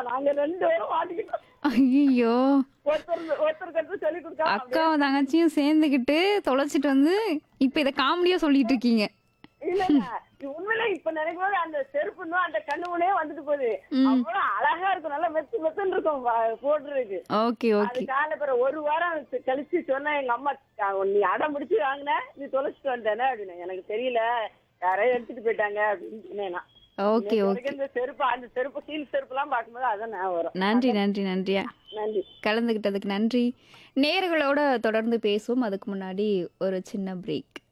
நாங்க ரெண்டு பேரும் மாட்டிக்கிட்டோம் ஐயோ ஒருத்தர் ஒருத்தருக்கு ஒருத்தர் சொல்லி கொடுக்காம அக்காவும் தங்கச்சியும் சேர்ந்துக்கிட்டு தொலைச்சிட்டு வந்து இப்ப இத காமெடியா சொல்லிட்டு இருக்கீங்க இல்ல இல்ல உண்மையில இப்ப நினைக்கும் போது அந்த செருப்பு இன்னும் அந்த கண்ணு முன்னே வந்துட்டு போகுது அவ்வளவு அழகா இருக்கும் நல்லா மெத்து மெத்துன்னு இருக்கும் வ- போடுறதுக்கு ஓகே அது ஓகே கால பிறகு ஒரு வாரம் சி- கழிச்சு சொன்னா எங்க அம்மா "அஹ் நீ அடம் முடிச்சு வாங்கின நீ தொலைச்சிட்டு வந்தேனே அப்படின்னு எனக்கு தெரியல யாரையும் எடுத்துட்டு போயிட்டாங்க அப்படின்னு சொன்னேன் நான். ஓகே இன்னைக்கு ஓகே வரைக்கும் இந்த செருப்பு அந்த செருப்பு ஹீல் செருப்பு எல்லாம் பார்க்கும்போது அதான் ஞாபகம் வரும் நன்றி நன்றி நன்றியா நன்றி கலந்துக்கிட்டதுக்கு நன்றி நேர்களோட தொடர்ந்து பேசுவோம் அதுக்கு முன்னாடி ஒரு சின்ன பிரேக்